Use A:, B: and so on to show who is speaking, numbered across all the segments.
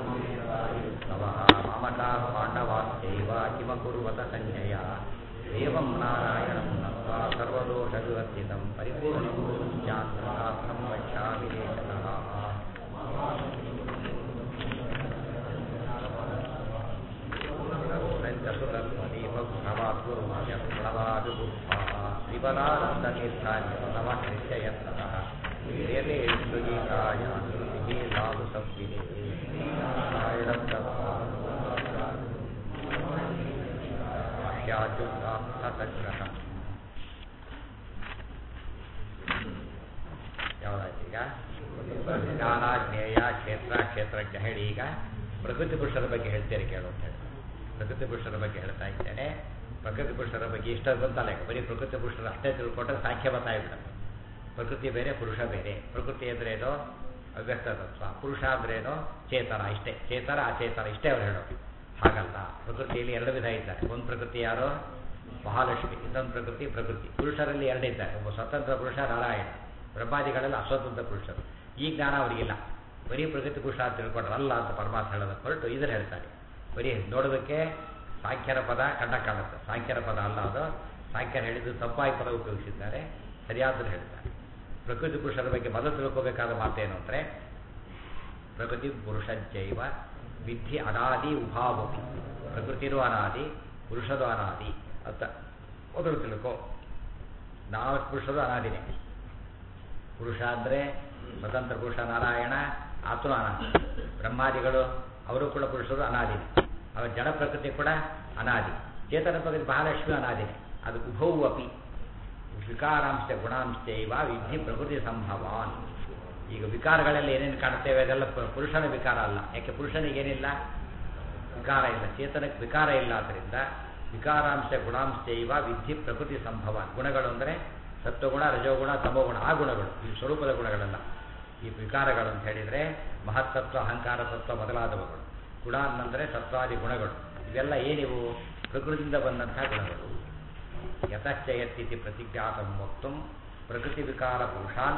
A: तवः मामकाः पाण्डवाश्चैव किमकुर्वत सञ्जय एवं नारायणं नत्वा सर्वदोषविवर्जितं परिपूर्णं चान्द्रशास्त्रं वक्ष्यामि देशतः श्रीपदानन्दतीर्थान्यतमकृत्ययत्नतः क्रियते सुगीताय श्रुतिः साधु संविदे भाष्याच्युतार्थसग्रह ಯಾವುದಾಯ್ತು ಈಗ ಜ್ಞಾನ ಜ್ಞೇಯ ಕ್ಷೇತ್ರ ಕ್ಷೇತ್ರಜ್ಞ ಹೇಳಿ ಈಗ ಪ್ರಕೃತಿ ಪುರುಷರ ಬಗ್ಗೆ ಹೇಳ್ತೇನೆ ಕೇಳು ಅಂತ ಹೇಳಿ ಪ್ರಕೃತಿ ಪುರುಷರ ಬಗ್ಗೆ ಹೇಳ್ತಾ ಇದ್ದೇನೆ ಪ್ರಕೃತಿ ಪುರುಷರ ಬಗ್ಗೆ ಇಷ್ಟ ಗೊತ್ತಲ್ಲ ಬರೀ ಪ್ರಕೃತಿ ಪುರುಷರು ಅಷ್ಟೇ ತಿಳ್ಕೊಂಡ್ರೆ ಸಾಖ್ಯವತ ಆಗ್ಬಿಡುತ್ತೆ ಪ್ರಕೃತಿ ಬೇರೆ ಪುರುಷ ಬೇರೆ ಪ್ರಕೃತಿ ಅಂದ್ರೇನು ಅವ್ಯಕ್ತ ತತ್ವ ಪುರುಷ ಅಂದ್ರೇನು ಚೇತನ ಇಷ್ಟೇ ಚೇತನ ಅಚೇತನ ಇಷ್ಟೇ ಅವ್ರು ಹೇಳೋದು ಹಾಗಲ್ಲ ಪ್ರಕೃತಿಯಲ್ಲಿ ಎರಡು ವಿಧ ಇದ್ದಾರೆ ಒಂದು ಪ್ರಕೃತಿ ಯಾರು ಮಹಾಲಕ್ಷ್ಮಿ ಇನ್ನೊಂದು ಪ್ರಕೃತಿ ಪ್ರಕೃತಿ ಪುರುಷರಲ್ಲಿ ಎರಡಿದ್ದಾರೆ ಒಬ್ಬ ಸ್ವತಂತ್ರ ಪುರುಷ ನಾರಾಯಣ ಬ್ರಹ್ಮಾದಿಗಳೆಲ್ಲ ಅಸ್ವತಂತ್ರ ಪುರುಷರು ಈ ಜ್ಞಾನ ಅವರಿಗಿಲ್ಲ ಬರೀ ಪ್ರಕೃತಿ ಪುರುಷ ಅಂತ ತಿಳ್ಕೊಂಡ್ರಲ್ಲ ಅಂತ ಪರಮಾತ್ಮ ಹೇಳೋದಕ್ಕೆ ಹೊರಟು ಇದನ್ನು ಹೇಳ್ತಾರೆ ಬರೀ ನೋಡೋದಕ್ಕೆ ಸಾಂಖ್ಯರ ಪದ ಕಂಡ ಕಾಣುತ್ತೆ ಸಾಂಖ್ಯರ ಪದ ಅಲ್ಲ ಅದು ಸಾಂಖ್ಯರು ಹೇಳಿದ್ದು ತಪ್ಪಾಗಿ ಪದ ಉಪಯೋಗಿಸಿದ್ದಾರೆ ಸರಿಯಾದನ್ನು ಹೇಳ್ತಾರೆ ಪ್ರಕೃತಿ ಪುರುಷರ ಬಗ್ಗೆ ಮೊದಲು ತಿಳ್ಕೋಬೇಕಾದ ಮಾತೇನು ಅಂದರೆ ಪ್ರಕೃತಿ ಪುರುಷಂಚೈವ ವಿಧಿ ಅನಾದಿ ಉಭಾವಪಿ ಪ್ರಕೃತಿನೂ ಅನಾದಿ ಪುರುಷದು ಅನಾದಿ ಅಂತ ಮೊದಲು ತಿಳ್ಕೊ ನಾಲ್ಕು ಪುರುಷರು ಅನಾದಿನೇ ಪುರುಷ ಅಂದರೆ ಸ್ವತಂತ್ರ ಪುರುಷ ನಾರಾಯಣ ಆತನು ಅನಾದಿ ಬ್ರಹ್ಮಾದಿಗಳು ಅವರು ಕೂಡ ಪುರುಷರು ಅನಾದಿನೇ ಅವರ ಜಡ ಪ್ರಕೃತಿ ಕೂಡ ಅನಾದಿ ಚೇತನ ಪ್ರಕೃತಿ ಮಹಾಲಕ್ಷ್ಮಿ ಅನಾದಿನೇ ಅದು ಉಭೌ ಅಪಿ ವಿಕಾರಾಂಶ ಗುಣಾಂಶೈವ ವಿಧಿ ಪ್ರಕೃತಿ ಸಂಭವಾನ್ ಈಗ ವಿಕಾರಗಳೆಲ್ಲ ಏನೇನು ಕಾಣುತ್ತೇವೆ ಅದೆಲ್ಲ ಪುರುಷನ ವಿಕಾರ ಅಲ್ಲ ಯಾಕೆ ಪುರುಷನಿಗೇನಿಲ್ಲ ವಿಕಾರ ಇಲ್ಲ ಚೇತನಕ್ಕೆ ವಿಕಾರ ಇಲ್ಲ ಆದ್ದರಿಂದ ವಿಕಾರಾಂಶ ಗುಣಾಂಶೈವ ವಿಧಿ ಪ್ರಕೃತಿ ಸಂಭವ ಗುಣಗಳು ಅಂದರೆ ಸತ್ವಗುಣ ರಜೋಗುಣ ತಮೋಗುಣ ಆ ಗುಣಗಳು ಈ ಸ್ವರೂಪದ ಗುಣಗಳಲ್ಲ ಈ ವಿಕಾರಗಳು ಅಂತ ಹೇಳಿದರೆ ಮಹತ್ತತ್ವ ಅಹಂಕಾರ ತತ್ವ ಮೊದಲಾದವುಗಳು ಗುಣ ಅನ್ನಂದರೆ ಸತ್ವಾದಿ ಗುಣಗಳು ಇವೆಲ್ಲ ಏನಿವು ಪ್ರಕೃತಿಯಿಂದ ಬಂದಂತಹ ಗುಣಗಳು ಯತಶ್ಚಯತ್ತಿತಿ ಪ್ರತಿಜ್ಞಾತಂ ವಕ್ತು ಪ್ರಕೃತಿ ವಿಕಾರ ಪುರುಷಾನ್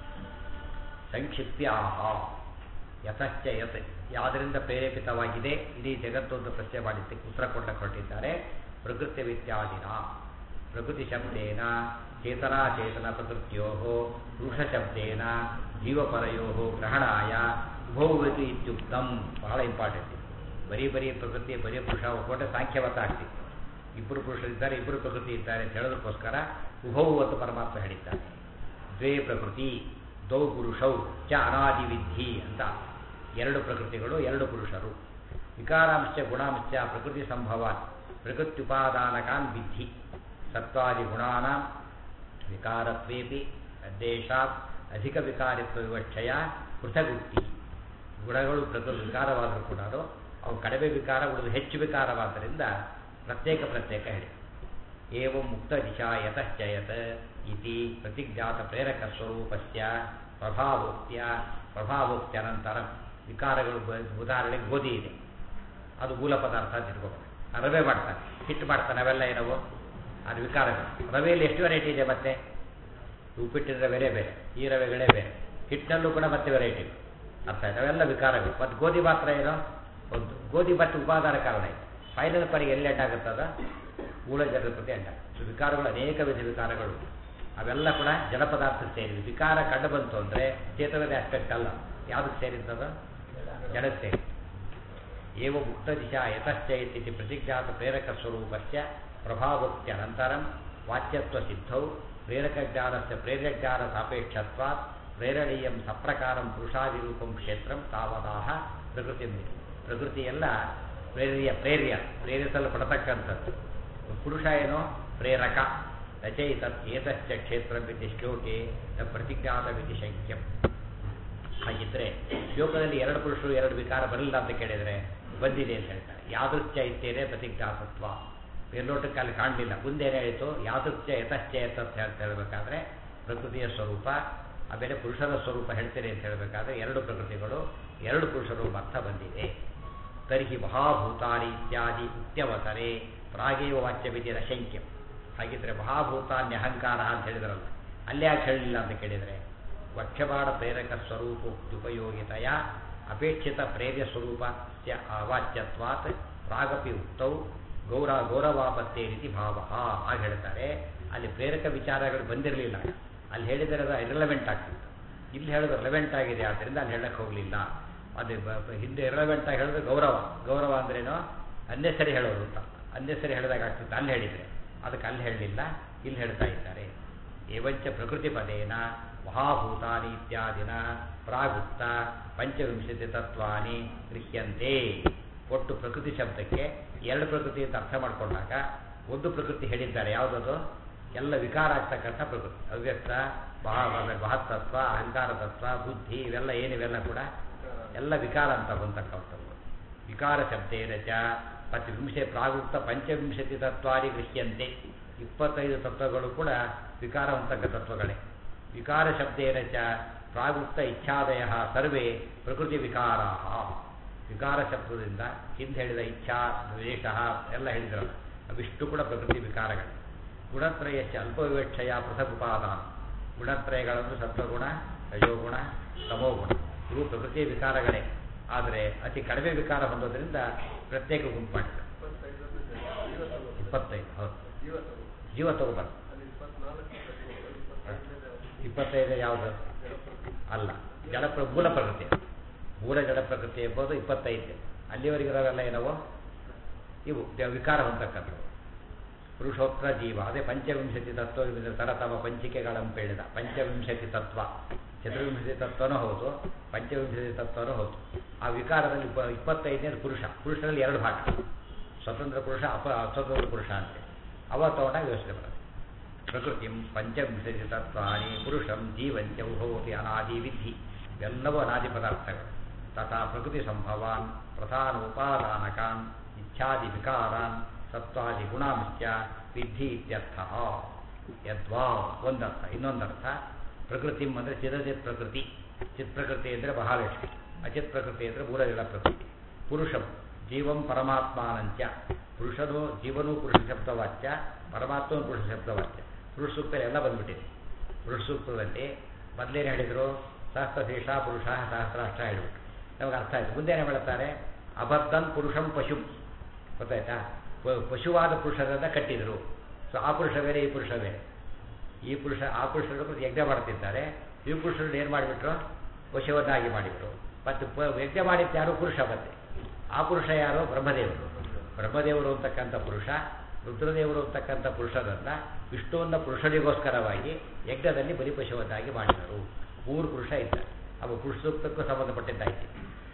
A: ಸಂಕ್ಷಿಪ್ಯ ಆಹ ಯತಶ್ಚ ಯತ್ ಯಾವುದರಿಂದ ಪ್ರೇರೇಪಿತವಾಗಿದೆ ಇಡೀ ಜಗತ್ತು ಒಂದು ಪ್ರಶ್ನೆ ಮಾಡಿದ್ದಕ್ಕೆ ಉತ್ತರ ಕೊಟ್ಟ ಕೊಟ್ಟಿದ್ದಾರೆ ಪ್ರಕೃತಿ ವಿತ್ಯಾದಿನ ಪ್ರಕೃತಿ ಶಬ್ದೇನ ಚೇತನಾಚೇತನ ಪ್ರಕೃತಿಯೋ ಪುರುಷಶಬ್ದೇನ ಜೀವಪರಯೋ ಗ್ರಹಣಾಯ ಉಭೌವತಿ ಇತ್ಯುಕ್ತಂ ಬಹಳ ಇಂಪಾರ್ಟೆಂಟ್ ಬರೀ ಬರೀ ಪ್ರಕೃತಿ ಬರೀ ಪುರುಷ ಒಕ್ಕೊಟ್ಟೆ ಸಾಂಖ್ಯವತ ಆಗ್ತಿತ್ತು ಇಬ್ಬರು ಪುರುಷರಿದ್ದಾರೆ ಇಬ್ಬರು ಪ್ರಕೃತಿ ಇದ್ದಾರೆ ಅಂತ ಹೇಳೋದಕ್ಕೋಸ್ಕರ ಉಭೌವತ್ತು ಪರಮಾತ್ಮ ಹೇಳಿದ್ದಾನೆ ದ್ವೇ ಪ್ರಕೃತಿ ದೌ ಪುರುಷೌ ಚ ಅನಾದಿ ವಿಧಿ ಅಂತ ಎರಡು ಪ್ರಕೃತಿಗಳು ಎರಡು ಪುರುಷರು ವಿಕಾರಾಂಶ ಗುಣಾಂಶ ಪ್ರಕೃತಿ ಸಂಭವ ಪ್ರಕೃತ್ಯುಪಾದಾನಕಾನ್ ವಿಧಿ ಸತ್ವಾದಿ ಗುಣಾನ ವಿಕಾರತ್ವೇಪಿ ದೇಶಾತ್ ಅಧಿಕ ವಿಕಾರಿತ್ವ ವಿವಕ್ಷಯ ಪೃಥಗುಕ್ತಿ ಗುಣಗಳು ಪ್ರಕೃತಿ ವಿಕಾರವಾದರೂ ಕೂಡ ಅವು ಕಡಿಮೆ ವಿಕಾರ ಉಳಿದು ಹೆಚ್ಚು ವಿಕಾರವಾದ್ದರಿಂದ ಪ್ರತ್ಯೇಕ ಪ್ರತ್ಯೇಕ ಹೇಳಿ ಏವ ಮುಕ್ತ ದಿಶಾ ಯತಶ್ಚಯತ್ ಇತಿ ಪ್ರತಿಜ್ಞಾತ ಪ್ರೇರಕ ಸ್ವರೂಪಸ್ಯ ಪ್ರಭಾವೋಕ್ತಿಯ ಪ್ರಭಾವೋಕ್ತ್ಯನಂತರ ವಿಕಾರಗಳು ಉದಾಹರಣೆಗೆ ಗೋಧಿ ಇದೆ ಅದು ಮೂಲ ಪದಾರ್ಥ ಅಂತ ಇಟ್ಕೋಬೇಕು ರವೆ ಮಾಡ್ತಾನೆ ಹಿಟ್ಟು ಮಾಡ್ತಾನೆ ಅವೆಲ್ಲ ಏನವು ಅದು ವಿಕಾರಗಳು ರವೆಯಲ್ಲಿ ಎಷ್ಟು ವೆರೈಟಿ ಇದೆ ಮತ್ತೆ ಉಪ್ಪಿಟ್ಟಿನ ರವೆನೇ ಬೇರೆ ಈ ರವೆಗಳೇ ಬೇರೆ ಹಿಟ್ಟಿನಲ್ಲೂ ಕೂಡ ಮತ್ತೆ ವೆರೈಟಿ ಅರ್ಥ ಆಯ್ತು ಅವೆಲ್ಲ ವಿಕಾರಗಳು ಮತ್ತು ಗೋಧಿ ಮಾತ್ರ ಏನೋ ಒಂದು ಗೋಧಿ ಮತ್ತೆ ಉಪಾದಾನ ಕಾರಣ ಇದೆ ಫೈನಲ್ ಪರಿಗೆ ಎಲ್ಲಿ ಎಂಡಾಗುತ್ತದ ಮೂಲ ಜಗಳ ಪ್ರತಿ ಎಂಡ ಸೊ ವಿಕಾರಗಳು ಅನೇಕ ವಿಧ ವಿಕಾರಗಳು ಅವೆಲ್ಲ ಕೂಡ ಜಡ ಪದಾರ್ಥಕ್ಕೆ ಸೇರಿದೆ ವಿಕಾರ ಕಂಡು ಬಂತು ಅಂದರೆ ಚೇತನದ ಆಸ್ಪೆಕ್ಟ್ ಅಲ್ಲ ಯಾವುದಕ್ಕೆ ಸೇರಿದ್ದದ ಜಡಕ್ಕೆ ಸೇರಿ ಏವ ಮುಕ್ತ ದಿಶಾ ಯತಶ್ಚಯತಿ ಪ್ರತಿಜ್ಞಾತ ಪ್ರೇರಕ ಸ್ವರೂಪಸ್ಯ ಪ್ರಭಾವೋಕ್ತಿ ಅನಂತರಂ ವಾಚ್ಯತ್ವ ಸಿದ್ಧೌ ಪ್ರೇರಕ ಜ್ಞಾನಸ್ಯ ಪ್ರೇರಜ್ಞಾನ ಸಾಪೇಕ್ಷತ್ವಾತ್ ಪ್ರೇರಣೀಯಂ ಸಪ್ರಕಾರಂ ಪುರುಷಾದಿರೂಪಂ ಕ್ಷೇತ್ರಂ ತಾವದಾಹ ಪ್ರಕೃತಿ ಪ್ರಕೃತಿಯೆಲ್ಲ ಪ್ರೇರಿಯ ಪ್ರೇರ್ಯ ಪ್ರೇರಿಸಲ್ಪಡತಕ್ಕಂಥದ್ದು ಪುರುಷ ಏನೋ ಪ್ರೇರಕ ರಚಯಿತತ್ ಏತಶ್ಚ ಕ್ಷೇತ್ರ ವಿಧಿ ಶ್ಲೋಕೆ ನ ಪ್ರತಿಜ್ಞಾತ ವಿಧಿ ಶಂಕ್ಯಂ ಹಾಗಿದ್ರೆ ಶ್ಲೋಕದಲ್ಲಿ ಎರಡು ಪುರುಷರು ಎರಡು ವಿಕಾರ ಬರಲಿಲ್ಲ ಅಂತ ಕೇಳಿದರೆ ಬಂದಿದೆ ಅಂತ ಹೇಳ್ತಾರೆ ಯಾದೃಚ್ಛ ಇತ್ತೇನೆ ಪ್ರತಿಜ್ಞಾತತ್ವ ಮೇಲ್ನೋಟಕ್ಕೆ ಅಲ್ಲಿ ಕಾಣಲಿಲ್ಲ ಮುಂದೇನು ಹೇಳಿತು ಯಾದೃಚ್ಛ ಯತಶ್ಚ ಯತತ್ ಅಂತ ಹೇಳಬೇಕಾದ್ರೆ ಪ್ರಕೃತಿಯ ಸ್ವರೂಪ ಆಮೇಲೆ ಪುರುಷರ ಸ್ವರೂಪ ಹೇಳ್ತೇನೆ ಅಂತ ಹೇಳಬೇಕಾದ್ರೆ ಎರಡು ಪ್ರಕೃತಿಗಳು ಎರಡು ಪುರುಷರು ಅರ್ಥ ಬಂದಿದೆ ತರ್ಹಿ ಮಹಾಭೂತಾನಿ ಇತ್ಯಾದಿ ಉಕ್ತ್ಯವತರೆ ಪ್ರಾಗೇವ ವಾಚ್ಯವಿದೆ ರಶಂಕ್ಯಂ ಹಾಗಿದ್ರೆ ಮಹಾಭೂತಾನ್ಯ ಅಹಂಕಾರ ಅಂತ ಹೇಳಿದ್ರಲ್ಲ ಅಲ್ಲೇ ಯಾಕೆ ಹೇಳಲಿಲ್ಲ ಅಂತ ಕೇಳಿದರೆ ವಕ್ಷಪಾಡ ಪ್ರೇರಕ ಸ್ವರೂಪೋಕ್ತ್ಯುಪಯೋಗಿತೆಯ ಅಪೇಕ್ಷಿತ ಪ್ರೇರ್ಯ ಸ್ವರೂಪ ಅವಾಚ್ಯತ್ವಾತ್ ಪ್ರಾಗಪಿ ಉಕ್ತೌ ಗೌರ ಗೌರವಾಪತ್ತೇ ರೀತಿ ಭಾವ ಆಗ ಹೇಳ್ತಾರೆ ಅಲ್ಲಿ ಪ್ರೇರಕ ವಿಚಾರಗಳು ಬಂದಿರಲಿಲ್ಲ ಅಲ್ಲಿ ಹೇಳಿದರೆ ಅದು ಇರಲೆವೆಂಟ್ ಆಗ್ತಿತ್ತು ಇಲ್ಲಿ ಹೇಳೋದು ರೆಲೆವೆಂಟ್ ಆಗಿದೆ ಆದ್ದರಿಂದ ಅಲ್ಲಿ ಹೇಳಕ್ಕೆ ಹೋಗಲಿಲ್ಲ ಅದು ಬ- ಬ- ಹಿಂದೆ ಇರಲೆವೆಂಟ್ ಆಗಿ ಹೇಳಿದ್ರೆ ಗೌರವ ಗೌರವ ಅಂದ್ರೇನು ಅನ್ನೆಸರಿ ಹೇಳೋದು ಅಂತ ಅನ್ನೆಸರಿ ಹೇಳಿದಾಗ ಆಗ್ತಿತ್ತು ಅಲ್ಲಿ ಹೇಳಿದರೆ ಅದಕ್ಕೆ ಅಲ್ಲಿ ಹೇಳಲಿಲ್ಲ ಇಲ್ಲಿ ಹೇಳ್ತಾ ಇದ್ದಾರೆ ಏವಂಚ ಪ್ರಕೃತಿ ಪದೇನ ಮಹಾಭೂತಾನಿ ಇತ್ಯಾದಿನ ಪ್ರಾಗುಪ್ತ ಪಂಚವಿಂಶತಿ ತತ್ವಾನಿ ಗೃಹ್ಯಂತೆ ಒಟ್ಟು ಪ್ರಕೃತಿ ಶಬ್ದಕ್ಕೆ ಎರಡು ಪ್ರಕೃತಿ ಅಂತ ಅರ್ಥ ಮಾಡಿಕೊಂಡಾಗ ಒಂದು ಪ್ರಕೃತಿ ಹೇಳಿದ್ದಾರೆ ಯಾವುದದು ಎಲ್ಲ ವಿಕಾರ ಆಗ್ತಕ್ಕಂಥ ಪ್ರಕೃತಿ ಅವ್ಯಕ್ತ ಮಹಾ ಮಹತ್ತತ್ವ ಅಹಂಕಾರ ತತ್ವ ಬುದ್ಧಿ ಇವೆಲ್ಲ ಏನಿವೆಲ್ಲ ಕೂಡ ಎಲ್ಲ ವಿಕಾರ ಅಂತ ಬಂತಕ್ಕಂಥದ್ದು ವಿಕಾರ ಶಬ್ದೇನ ಚ ಮತ್ತು ವಿಂಶೆ ಪ್ರಾಗುಪ್ತ ಪಂಚವಿಂಶತಿ ತತ್ವಾರಿ ಗೃಹ್ಯಂತೆ ಇಪ್ಪತ್ತೈದು ತತ್ವಗಳು ಕೂಡ ವಿಕಾರ ಹೊಂದತಕ್ಕ ತತ್ವಗಳೇ ವಿಕಾರ ಶಬ್ದೇನ ಚ ಪ್ರಾಗುಪ್ತ ಇಚ್ಛಾದಯ ಸರ್ವೇ ಪ್ರಕೃತಿ ವಿಕಾರ ವಿಕಾರ ಶಬ್ದದಿಂದ ಹಿಂದೆ ಹೇಳಿದ ಇಚ್ಛಾ ದ್ವೇಷ ಎಲ್ಲ ಹೇಳಿದ್ರಲ್ಲ ಅವಿಷ್ಟು ಕೂಡ ಪ್ರಕೃತಿ ವಿಕಾರಗಳು ಗುಣತ್ರಯಕ್ಕೆ ಅಲ್ಪವಿವೇಕ್ಷಯ ಪೃಥಗುಪಾದಾನ ಗುಣತ್ರಯಗಳನ್ನು ಸತ್ವಗುಣ ರಜೋಗುಣ ತಮೋಗುಣ ಇವು ಪ್ರಕೃತಿಯ ವಿಕಾರಗಳೇ ಆದರೆ ಅತಿ ಕಡಿಮೆ ವಿಕಾರ ಹೊಂದೋದ್ರಿಂದ ಪ್ರತ್ಯೇಕ ಗುಂಪು ಮಾಡಿದೆ ಇಪ್ಪತ್ತೈದು ಹೌದು ಜೀವ ತಗೋಬಾರ್ದು ಇಪ್ಪತ್ತೈದು ಯಾವುದು ಅಲ್ಲ ಜಡ ಪ್ರ ಮೂಲ ಪ್ರಕೃತಿ ಮೂಲ ಜಡ ಪ್ರಕೃತಿ ಎಂಬುದು ಇಪ್ಪತ್ತೈದು ಅಲ್ಲಿವರೆಗಿರೋವೆಲ್ಲ ಏನವು ಇವು ದ- ವಿಕಾರ ಹೊಂದಕ್ಕಂಥವು ಪುರುಷೋತ್ತರ ಜೀವ ಅದೇ ಪಂಚವಿಂಶತಿ ತತ್ವ ಇವುಗಳ ತರತಮ ಪಂಚಿಕೆಗಳನ್ನು ಹೇಳಿದ ಪಂಚವಿಂಶತಿ ತತ್ವ ಚತುರ್ವಿಂಶತಿ ತತ್ವನೂ ಹೌದು ಪಂಚವಿಂಶತಿ ತತ್ವನೂ ಹೌದು ಆ ವಿಕಾರದಲ್ಲಿ ಇಪ್ಪ ಇಪ್ಪತ್ತೈದನೇ ಪುರುಷ ಪುರುಷರಲ್ಲಿ ಎರಡು ಭಾಗ ಸ್ವತಂತ್ರ ಪುರುಷ ಅಪ ಅಸ್ವತಂತ್ರ ಪುರುಷ ಅಂತ ಅವ ತಗೊಂಡಾಗ ಯೋಚನೆ ಬರುತ್ತೆ ಪ್ರಕೃತಿ ಪಂಚವಿಂಶತಿ ತತ್ವಾನಿ ಪುರುಷಂ ಜೀವಂಚ ಉಭವತಿ ಅನಾದಿ ವಿಧಿ ಇವೆಲ್ಲವೂ ಅನಾದಿ ಪದಾರ್ಥಗಳು ತಥಾ ಪ್ರಕೃತಿ ಸಂಭವಾನ್ ಪ್ರಧಾನ ಉಪಾದಾನಕಾನ್ ಇಚ್ಛಾದಿ ವಿಕಾರಾನ್ ಸತ್ವಾದಿ ಗುಣಾಂಶ್ಚ ವಿಧಿ ಇತ್ಯರ್ಥ ಯದ್ವಾ ಒಂದರ್ಥ ಇನ್ನೊಂದರ್ಥ ಪ್ರಕೃತಿ ಅಂದರೆ ಚಿರಚಿತ್ ಪ್ರಕೃತಿ ಚಿತ್ ಪ್ರಕೃತಿ ಅಂದರೆ ಮಹಾಲಕ್ಷ್ಮಿ ಅಚಿತ್ ಪ್ರಕೃತಿ ಅಂದರೆ ಮೂರಜಡ ಪ್ರಕೃತಿ ಪುರುಷಂ ಜೀವಂ ಪರಮಾತ್ಮಾನಂಚ ಪುರುಷನು ಜೀವನೂ ಪುರುಷ ಶಬ್ದವಾಚ್ಯ ಪರಮಾತ್ಮನು ಪುರುಷ ಶಬ್ದವಾಚ್ಯ ಪುರುಷ ಸೂಕ್ತದಲ್ಲಿ ಎಲ್ಲ ಬಂದ್ಬಿಟ್ಟಿದೆ ಪುರುಷ ಸೂಕ್ತದಲ್ಲಿ ಮೊದಲೇನು ಹೇಳಿದರು ಸಹಸ್ರಶೇಷ ಪುರುಷ ಸಹಸ್ರಾಷ್ಟ ಹೇಳಿಬಿಟ್ಟು ನಮಗೆ ಅರ್ಥ ಆಯ್ತು ಮುಂದೇನು ಹೇಳ್ತಾರೆ ಅಬದ್ಧನ್ ಪುರುಷಂ ಪಶು ಗೊತ್ತಾಯ್ತಾ ಪ- ಪಶುವಾದ ಪುರುಷರನ್ನ ಕಟ್ಟಿದರು ಸೊ ಆ ಪುರುಷ ಬೇರೆ ಈ ಪುರುಷ ಬೇರೆ ಈ ಪುರುಷ ಆ ಪುರುಷರು ಯಜ್ಞ ಮಾಡ್ತಿದ್ದಾರೆ ಈ ಪುರುಷರನ್ನ ಏನು ಮಾಡಿಬಿಟ್ರು ವಶವನ್ನಾಗಿ ಮಾಡಿಬಿಟ್ರು ಮತ್ತು ಪ- ಯಜ್ಞ ಮಾಡಿದ್ದು ಯಾರು ಪುರುಷ ಮತ್ತೆ ಆ ಪುರುಷ ಯಾರು ಬ್ರಹ್ಮದೇವರು ಬ್ರಹ್ಮದೇವರು ಅಂತಕ್ಕಂಥ ಪುರುಷ ರುದ್ರದೇವರು ಅಂತಕ್ಕಂಥ ಪುರುಷರನ್ನ ವಿಷ್ಣುವನ್ನ ಪುರುಷನಿಗೋಸ್ಕರವಾಗಿ ಯಜ್ಞದಲ್ಲಿ ಬಲಿಪಶುವನ್ನಾಗಿ ಮಾಡಿದರು ಮೂರು ಪುರುಷ ಇದ್ದಾರೆ ಅವ ಪುರುಷ ಸೂಕ್ತಕ್ಕೂ ಸಂಬಂಧಪಟ್ಟಿದ್ದಾಯ್ತು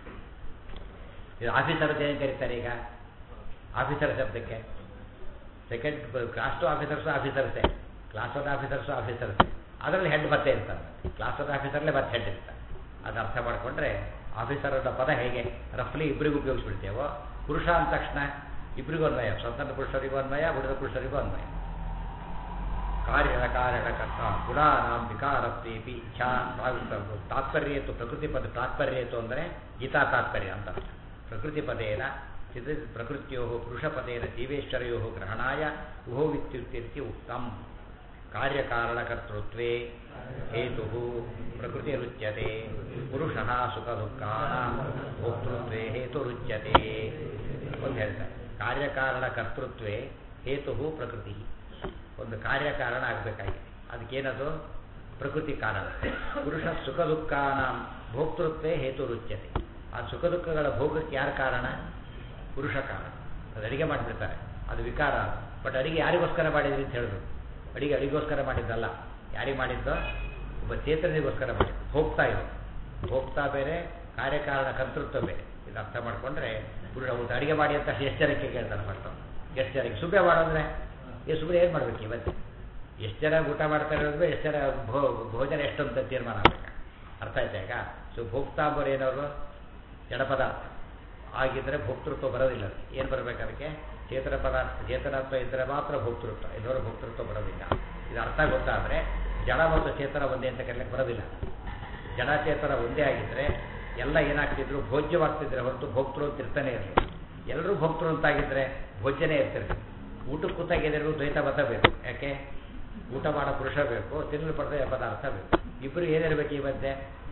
A: ಇದು ಆಫೀಸರ್ ಅಂತ ಏನು ಕರೀತಾರೆ ಈಗ ಆಫೀಸರ್ ಶಬ್ದಕ್ಕೆ ಸೆಕೆಂಡ್ ಕ್ಲಾಸ್ ಟು ಆಫೀಸರ್ಸು ಆಫೀಸರ್ಸೇ ಕ್ಲಾಸ್ ಒನ್ ಆಫೀಸರ್ಸು ಆಫೀಸರ್ಸೇ ಅದರಲ್ಲಿ ಹೆಡ್ ಮತ್ತೆ ಇರ್ತಾರೆ ಕ್ಲಾಸ್ ಒನ್ ಆಫೀಸರ್ಲೇ ಮತ್ತೆ ಹೆಡ್ ಇರ್ತಾರೆ ಅದು ಅರ್ಥ ಮಾಡಿಕೊಂಡ್ರೆ ಆಫೀಸರ್ ಅನ್ನೋ ಪದ ಹೇಗೆ ರಫ್ಲಿ ಇಬ್ಬರಿಗೂ ಉಪಯೋಗಿಸ್ಬಿಡ್ತೇವೋ ಪುರುಷ ಅಂದ ತಕ್ಷಣ ಇಬ್ಬರಿಗೂ ಅನ್ವಯ ಸ್ವತಂತ್ರ ಪುರುಷರಿಗೂ ಅನ್ವಯ ಉಳಿದ ಪುರುಷರಿಗೂ ಅನ್ವಯ ಕಾರ್ಯದ ಕಾರಣಕರ್ತ ಗುಣಾನಾಂ ವಿಕಾರತ್ವೇಪಿ ಇಚ್ಛಾ ಪ್ರಾಗುತ್ತವು ತಾತ್ಪರ್ಯ ಇತ್ತು ಪ್ರಕೃತಿ ಪದ ತಾತ್ಪರ್ಯ ಇತ್ತು ಅಂದರೆ ಗೀತಾ ತಾತ್ಪರ್ಯ ಅಂತ ಅರ್ಥ. ಪ್ರಕೃತಿ ಪದೇನ ಚಿತ್ರ ಪ್ರಕೃತ್ಯೋ ಪುರುಷಪದೇನ ಜೀವೇಶ್ವರಯೋ ಗ್ರಹಣಾಯ ಉಭೋ ವಿತ್ಯುಕ್ತಿರ್ತಿ ಉಕ್ತಂ ಕಾರ್ಯಕಾರಣಕರ್ತೃತ್ವೇ ಹೇತು ಪ್ರಕೃತಿರುಚ್ಯತೆ ಪುರುಷಃ ಸುಖ ದುಃಖಾನಾಂ ಭೋಕ್ತೃತ್ವೇ ಹೇತುರುಚ್ಯತೆ ಒಂದು ಹೇಳ್ತಾರೆ ಕಾರ್ಯಕಾರಣ ಕರ್ತೃತ್ವೇ ಹೇತು ಪ್ರಕೃತಿ ಒಂದು ಕಾರ್ಯಕಾರಣ ಆಗಬೇಕಾಗಿದೆ ಅದಕ್ಕೇನದು ಪ್ರಕೃತಿ ಕಾರಣ ಪುರುಷ ಸುಖ ದುಃಖಾನ ಭೋಕ್ತೃತ್ವೇ ಹೇತು ರುಚ್ಯತೆ ಆ ಸುಖ ದುಃಖಗಳ ಭೋಗಕ್ಕೆ ಯಾರು ಕಾರಣ ಪುರುಷ ಕಾರಣ ಅದು ಅಡಿಗೆ ಮಾಡಿಬಿಡ್ತಾರೆ ಅದು ವಿಕಾರ ಬಟ್ ಅಡಿಗೆ ಯಾರಿಗೋಸ್ಕರ ಮಾಡಿದ್ರಿ ಅಂತ ಹೇಳಿದ್ರು ಅಡಿಗೆ ಅಡಿಗೋಸ್ಕರ ಮಾಡಿದ್ದಲ್ಲ ಯಾರಿಗೆ ಮಾಡಿದ್ದೋ ಒಬ್ಬ ಚೇತನಿಗೋಸ್ಕರ ಮಾಡಿದ್ದು ಹೋಗ್ತಾ ಇರೋ ಹೋಗ್ತಾ ಬೇರೆ ಕಾರ್ಯಕಾರಣ ಕರ್ತೃತ್ವ ಬೇರೆ ಇದು ಅರ್ಥ ಮಾಡ್ಕೊಂಡ್ರೆ ಪುರುಷ ಊಟ ಅಡಿಗೆ ಮಾಡಿ ಅಂತ ಎಷ್ಟು ಜನಕ್ಕೆ ಕೇಳ್ತಾರೆ ಫಸ್ಟ್ ಎಷ್ಟು ಜನಕ್ಕೆ ಸುಮ್ಮನೆ ಮಾಡೋದ್ರೆ ಏ ಸುಮ್ಮನೆ ಏನು ಮಾಡ್ಬೇಕು ಇವತ್ತು ಎಷ್ಟು ಜನ ಊಟ ಮಾಡ್ತಾರೆ ಅಂದ್ರೆ ಎಷ್ಟು ಜನ ಭೋ ಭೋಜನ ಎಷ್ಟು ಅಂತ ತೀರ್ಮಾನ ಆಗ್ಬೇಕು ಅರ್ಥ ಆಯ್ತಾ ಈಗ ಸೊ ಭೋಕ್ತಾ ಅಂಬೋರು ಏನವರು ಜಡ ಪದಾರ್ಥ ಆಗಿದ್ದರೆ ಭೋಕ್ತೃತ್ವ ಬರೋದಿಲ್ಲ ಏನು ಬರಬೇಕು ಅದಕ್ಕೆ ಚೇತನ ಪದಾರ್ಥ ಚೇತನತ್ವ ಇದ್ದರೆ ಮಾತ್ರ ಭೋಕ್ತೃತ್ವ ಇದರ ಭೋಕ್ತೃತ್ವ ಬರೋದಿಲ್ಲ ಇದು ಅರ್ಥ ಗೊತ್ತಾದರೆ ಜಡ ಮತ್ತು ಚೇತನ ಒಂದೇ ಅಂತ ಕರೆಯಕ್ಕೆ ಬರೋದಿಲ್ಲ ಜಡ ಚೇತನ ಒಂದೇ ಆಗಿದ್ದರೆ ಎಲ್ಲ ಏನಾಗ್ತಿದ್ರು ಭೋಜ್ಯವಾಗ್ತಿದ್ರೆ ಹೊರತು ಭೋಕ್ತೃ ಅಂತ ಇರ್ತಾನೆ ಇರಲಿಲ್ಲ ಎಲ್ಲರೂ ಭೋಕ್ತೃ ಅಂತಾಗಿದ್ದರೆ ಭೋಜ್ಯನೇ ಇರ್ತಿರ್ಬೇಕು ಊಟಕ್ಕೆ ಕೂತಾಗಿದ್ದರೂ ದ್ವೈತ ಮತ ಬೇಕು ಯಾಕೆ ಊಟ ಮಾಡೋ ಪುರುಷ ಬೇಕು ತಿನ್ನಲು ಪಡೆದ ಪದಾರ್ಥ ಬೇಕು ಇಬ್ಬರು ಏನಿರಬೇಕು ಈ ಮಧ್ಯೆ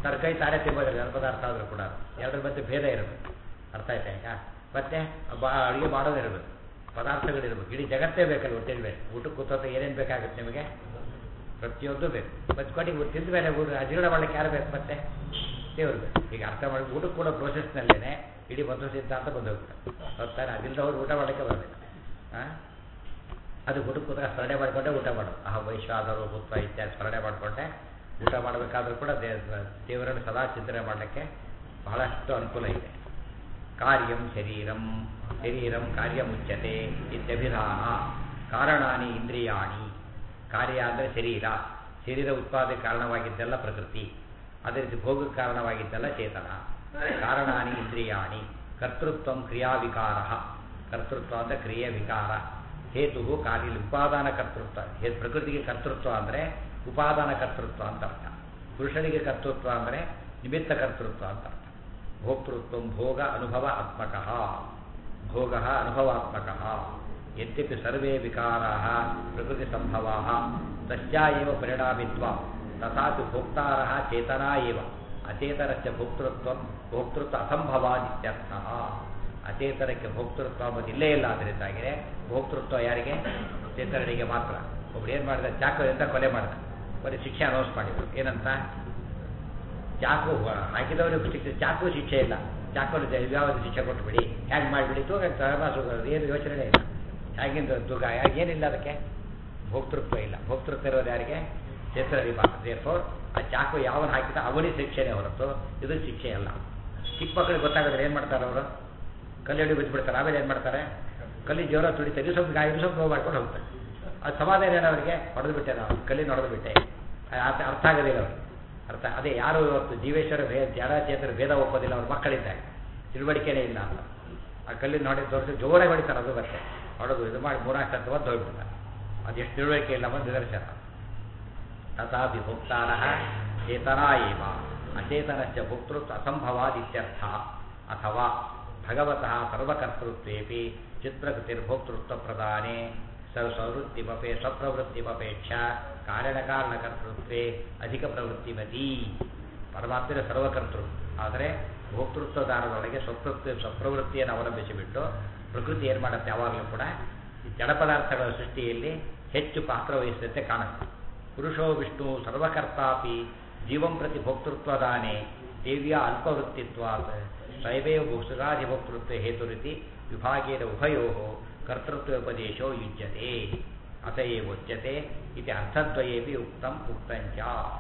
A: ತರಕಾರಿ ತಾನೇ ತಿಂಬೋದಿಲ್ಲ ಎರಡು ಪದಾರ್ಥ ಆದರೂ ಕೂಡ ಎರಡರ ಮಧ್ಯೆ ಭೇದ ಇರಬೇಕು ಅರ್ಥ ಆಯ್ತಾ ಈಗ ಮತ್ತೆ ಬಾ ಅಡುಗೆ ಮಾಡೋದಿರಬೇಕು ಪದಾರ್ಥಗಳಿರ್ಬೇಕು ಇಡೀ ಜಗತ್ತೇ ಬೇಕಲ್ಲ ಒಟ್ಟಿನ ಬೇಕು ಊಟಕ್ಕೆ ಕೂತೋತ ಏನೇನು ಬೇಕಾಗುತ್ತೆ ನಿಮಗೆ ಪ್ರತಿಯೊಂದು ಬೇಕು ಮತ್ತೆ ಕೊಟ್ಟಿಗೆ ತಿಂದ ಮೇಲೆ ಊಟ ಅಜೀರ್ಣ ಮಾಡ್ಲಿಕ್ಕೆ ಯಾರು ಬೇಕು ಮತ್ತೆ ದೇವ್ರು ಬೇಕು ಈಗ ಅರ್ಥ ಮಾಡಿ ಊಟಕ್ಕೆ ಕೂಡ ಪ್ರೋಸೆಸ್ನಲ್ಲೇ ಇಡೀ ಮಧ್ವ ಸಿದ್ಧಾಂತ ಬಂದು ಹೋಗ್ತಾರೆ ಹೊತ್ತಾನೆ ಅದಿಲ್ಲದವ್ರು ಊಟ ಮಾಡಲಿಕ್ಕೆ ಬರಬೇಕು ಹಾಂ ಅದು ಊಟಕ್ಕೆ ಕೂತಾಗ ಸ್ಮರಣೆ ಮಾಡಿಕೊಂಡೆ ಊಟ ಮಾಡೋದು ಆ ವೈಶ್ವಾದರು ಪುತ್ರ ಇತ್ಯಾದಿ ಸ್ಮರಣೆ ಮಾಡಿಕೊಂಡೆ ಊಟ ಮಾಡಬೇಕಾದ್ರೂ ಕೂಡ ದೇ ದೇವರನ್ನು ಸದಾ ಚಿಂತನೆ ಮಾಡಲಿಕ್ಕೆ ಬಹಳಷ್ಟು ಅನುಕೂಲ ಇದೆ ಕಾರ್ಯಂ ಶರೀರಂ ಶರೀರಂ ಕಾರ್ಯ ಮುಚ್ಚತೆ ಇತ್ಯಭಿಧಾನ ಕಾರಣಾನಿ ಇಂದ್ರಿಯಾಣಿ ಕಾರ್ಯ ಅಂದರೆ ಶರೀರ ಶರೀರ ಉತ್ಪಾದನೆ ಕಾರಣವಾಗಿದ್ದೆಲ್ಲ ಪ್ರಕೃತಿ ಅದೇ ರೀತಿ ಭೋಗಕ್ಕೆ ಕಾರಣವಾಗಿದ್ದೆಲ್ಲ ಚೇತನ ಕಾರಣಾನಿ ಇಂದ್ರಿಯಾಣಿ ಕರ್ತೃತ್ವ ಕ್ರಿಯಾವಿಕಾರ ಕರ್ತೃತ್ವ ಅಂದರೆ ಕ್ರಿಯೆ ವಿಕಾರ ಹೇತು ಕಾರ್ಯ ಉಪಾದಾನ ಕರ್ತೃತ್ವ ಹೇ ಪ್ರಕೃತಿಗೆ ಕರ್ತೃತ್ವ ಅಂದರೆ ಉಪಾದಾನ ಕರ್ತೃತ್ವ ಅಂತ ಅರ್ಥ ಪುರುಷನಿಗೆ ಕರ್ತೃತ್ವ ಅಂದರೆ ನಿಮಿತ್ತ ಕರ್ತೃತ್ವ ಅಂತ ಅರ್ಥ ಭೋಕ್ತೃತ್ವ ಭೋಗ ಅನುಭವ ಆತ್ಮಕ ಭೋಗ ಅನುಭವಾತ್ಮಕ ಯದ್ಯಪಿ ಸರ್ವೇ ವಿಕಾರಾ ಪ್ರಕೃತಿ ಸಂಭವ ತಸ್ಯಾ ಏವ ಪರಿಣಾಮಿತ್ವ ತಥಾಪಿ ಭೋಕ್ತಾರ ಚೇತನಾ ಏವ ಅಚೇತನಕ್ಕೆ ಭೋಕ್ತೃತ್ವ ಭೋಕ್ತೃತ್ವ ಅಸಂಭವಾದಿತ್ಯರ್ಥ ಅಚೇತನಕ್ಕೆ ಭೋಕ್ತೃತ್ವ ಅನ್ನೋದು ಇಲ್ಲೇ ಇಲ್ಲ ಅದರಿಂದಾಗಿದೆ ಭೋಕ್ತೃತ್ವ ಯಾರಿಗೆ ಚೇತನರಿಗೆ ಮಾತ್ರ ಒಬ್ರು ಏನು ಮಾಡಿದ ಚಾಕುವಿಂದ ಕೊಲೆ ಮಾಡಿದ ಕೊಲೆ ಶಿಕ್ಷೆ ಅನೌನ್ಸ್ ಮಾಡಿದ್ರು ಏನಂತ ಚಾಕು ಹಾಕಿದವನಿಗೆ ಶಿಕ್ಷೆ ಚಾಕು ಶಿಕ್ಷೆ ಇಲ್ಲ ಚಾಕು ಯಾವ ಶಿಕ್ಷೆ ಕೊಟ್ಬಿಡಿ ಹ್ಯಾಂಗ್ ಮಾಡಿಬಿಡಿ ತೂಗ ತಮಾಸು ಏನು ಯೋಚನೆ ಇಲ್ಲ ಹೇಗಿಂದ ತೂಗ ಏನಿಲ್ಲ ಅದಕ್ಕೆ ಭೋಕ್ತೃತ್ವ ಇಲ್ಲ ಭೋಕ್ತೃತ್ವ ಇರೋದು ಯಾರಿಗೆ ಚೇತನರಿಗೆ ಮಾತ್ರ ದೇರ್ಫೋರ್ ಆ ಚಾಕು ಯಾವನು ಹಾಕಿದ ಅವನಿಗೆ ಶಿಕ್ಷೆನೇ ಹೊರತು ಇದು ಶಿಕ್ಷೆ ಅಲ್ಲ ಚಿಕ್ಕ ಮಕ್ಕಳಿಗೆ ಗೊತ್ತಾಗೋದ್ರೆ ಏನು ಮಾಡ್ತಾರೆ ಅವರು ಕಲ್ಲಡಿ ಬಿದ್ದುಬಿಡ್ತಾರೆ ಆಮೇಲೆ ಏನು ಮಾಡ್ತಾರೆ ಕಲ್ಲಿ ಜೋರ ತುಡಿತಾರೆ ಸ್ವಲ್ಪ ಗಾಯ ಸ್ವಲ್ಪ ನೋವು ಮಾಡ್ಕೊಂಡು ಹೋಗ್ತಾರೆ ಅದು ಸಮಾಧಾನ ಏನು ಅವರಿಗೆ ಹೊಡೆದು ಬಿಟ್ಟೆ ನಾವು ಕಲ್ಲಿನ ಹೊಡೆದು ಬಿಟ್ಟೆ ಅರ್ಥ ಅರ್ಥ ಆಗೋದಿಲ್ಲ ಅವ್ರಿಗೆ ಅರ್ಥ ಅದೇ ಯಾರು ಇವತ್ತು ಜೀವೇಶ್ವರ ಭೇ ಜಡಚೇತರ ಭೇದ ಒಪ್ಪೋದಿಲ್ಲ ಅವ್ರ ಮಕ್ಕಳಿದ್ದಾಗ ತಿಳುವಳಿಕೆನೇ ಇಲ್ಲ ಅಂತ ಆ ಕಲ್ಲಿನ ಹೊಡೆ ತೋರಿಸಿ ಜೋರಾಗಿ ಹೊಡಿತಾರೆ ಅದು ಮತ್ತೆ ಹೊಡೆದು ಇದು ಮಾಡಿ ಮೂರಾಕು ಸತ್ತು ಬಂದು ಹೋಗ್ಬಿಡ್ತಾರೆ ಅದು ಎಷ್ಟು ತಿಳುವಳಿಕೆ ಇಲ್ಲ ಬಂದು ನಿದರ್ಶನ ತಥಾಪಿ ಭೋಕ್ತಾರ ಚೇತನಾ ಏವ ಅಚೇತನಸ್ಯ ಭೋಕ್ತೃತ್ವ ಅಸಂಭವಾದಿತ್ಯರ್ಥ ಅಥವಾ ಭಗವತಃ ಸರ್ವಕರ್ತೃತ್ವೇಪಿ ಚಿತ್ರಕೃತಿರ್ಭೋಕ್ತೃತ್ವ ಪ್ರದಾನೆ ಸ್ವವೃತ್ತಿಮಪೇ ಸ್ವಪ್ರವೃತ್ತಿಮಪೇಕ್ಷ ಕಾರಣಕಾರಣಕರ್ತೃತ್ವೇ ಅಧಿಕ ಪ್ರವೃತ್ತಿಮತಿ ಪರಮಾತ್ಮನ ಸರ್ವಕರ್ತೃ ಆದರೆ ಭೋಕ್ತೃತ್ವದಾನದೊಳಗೆ ಸ್ವಪ್ರವೃತ್ತಿ ಸ್ವಪ್ರವೃತ್ತಿಯನ್ನು ಅವಲಂಬಿಸಿಬಿಟ್ಟು ಪ್ರಕೃತಿ ಏನು ಮಾಡುತ್ತೆ ಯಾವಾಗಲೂ ಕೂಡ ಈ ಜಡ ಪದಾರ್ಥಗಳ ಸೃಷ್ಟಿಯಲ್ಲಿ ಹೆಚ್ಚು ಪಾತ್ರ ವಹಿಸಿದಂತೆ ಕಾಣುತ್ತೆ ಪುರುಷೋ ವಿಷ್ಣು ಸರ್ವಕರ್ತಾಪಿ ಜೀವಂ ಪ್ರತಿ ಭೋಕ್ತೃತ್ವದಾನೆ ದೇವಿಯ ಅಲ್ಪವೃತ್ತಿತ್ವಾತ್ ಸ್ವಯಮೇವ ಭೋಕ್ತೃತ್ವ ಹೇತುರಿತಿ ವಿಭಾಗೇನ ಉಭಯೋ ಕರ್ತೃತ್ವೋಪದೇಶೋ ಯುಜ್ಯತೆ ಅತ ಉಚ್ಯತೆ ಇದು ಅರ್ಥದ್ವಯೇಪಿ ಉಕ್ತಂ ಉಕ್ತಂಚ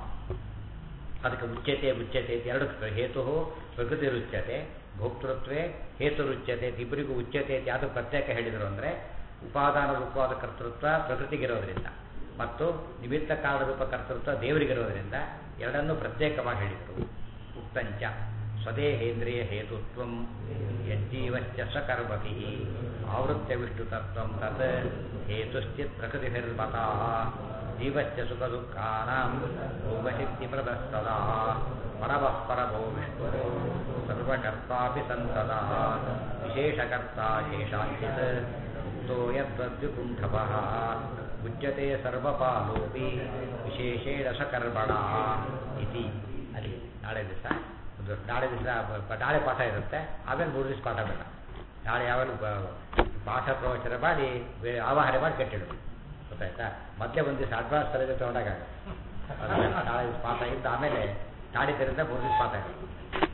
A: ಅದಕ್ಕೆ ಉಚ್ಯತೆ ಉಚ್ಯತೆ ಅಂತ ಎರಡು ಹೇತು ಪ್ರಕೃತಿರುಚ್ಯತೆ ಭೋಕ್ತೃತ್ವೇ ಹೇತುರುಚ್ಯತೆ ಇಬ್ಬರಿಗೂ ಉಚ್ಯತೆ ಅಂತ ಯಾವುದು ಪ್ರತ್ಯೇಕ ಹೇಳಿದರು ಅಂದರೆ ಉಪಾದಾನ ರೂಪವಾದ ಕರ್ತೃತ್ವ ಪ್ರಕೃತಿಗಿರೋದ್ರಿಂದ ಮತ್ತು ನಿಮಿತ್ತ ಕಾಲ ರೂಪ ಕರ್ತೃತ್ವ ದೇವರಿಗಿರೋದ್ರಿಂದ ಎರಡನ್ನೂ ಪ್ರತ್ಯೇಕವಾಗಿ ಹೇಳಿದರು ಉಕ್ತಂಚ ಸ್ವದೇಹೇಂದ್ರಿಯ ಹೇತುತ್ವ ಯಜ್ಜೀವಶ್ಚ ಸ್ವಕರ್ಮಭಿ ಆವೃತ್ಯ ವಿಷ್ಣುತತ್ವ ತತ್ ಹೇತುಶ್ಚಿತ್ ಪ್ರಕೃತಿಭಿರ್ಮತಾ ಜೀವಶ್ಚ ಸುಖ ದುಃಖಾನಾಂ ಭೋಗಶಕ್ತಿ ಪ್ರದಸ್ತದಾ ಪರಮಃ ಪರಮೋ ವಿಷ್ಣು ಸರ್ವಕರ್ತಾಪಿ ಸಂಸದಾ ವಿಶೇಷಕರ್ತ ಶೇಷಾಂಚಿತ್ ಮುಕ್ತೋ ಯದ್ವದ್ವಿಕುಂಠವಃ ಉಚ್ಯತೆ ಸರ್ವಪಾಲೋಪಿ ವಿಶೇಷೇಣ ಸಕರ್ಮಣ ಇತಿ ಅಲ್ಲಿ ನಾಳೆ ದಿವಸ ಒಂದು ನಾಳೆ ದಿವಸ ನಾಳೆ ಪಾಠ ಇರುತ್ತೆ ಆಮೇಲೆ ಮೂರು ದಿವಸ ಪಾಠ ಬೇಡ ನಾಳೆ ಯಾವಾಗಲೂ ಪಾಠ ಪ್ರವಚನ ಮಾಡಿ ಆವಾಹನೆ ಮಾಡಿ ಕಟ್ಟಿಡು ಗೊತ್ತಾಯ್ತಾ ಮೊದಲೇ ಒಂದು ದಿವಸ ಅಡ್ವಾನ್ಸ್ ತರಬೇತಿ ತೊಗೊಂಡಾಗ ನಾಳೆ ದಿವಸ ಪಾಠ ಇದ್ದು ಆಮೇಲೆ ನಾಡಿದ್ದರಿಂದ ಮೂರು ದಿವಸ ಪಾಠ ಇರುತ್ತೆ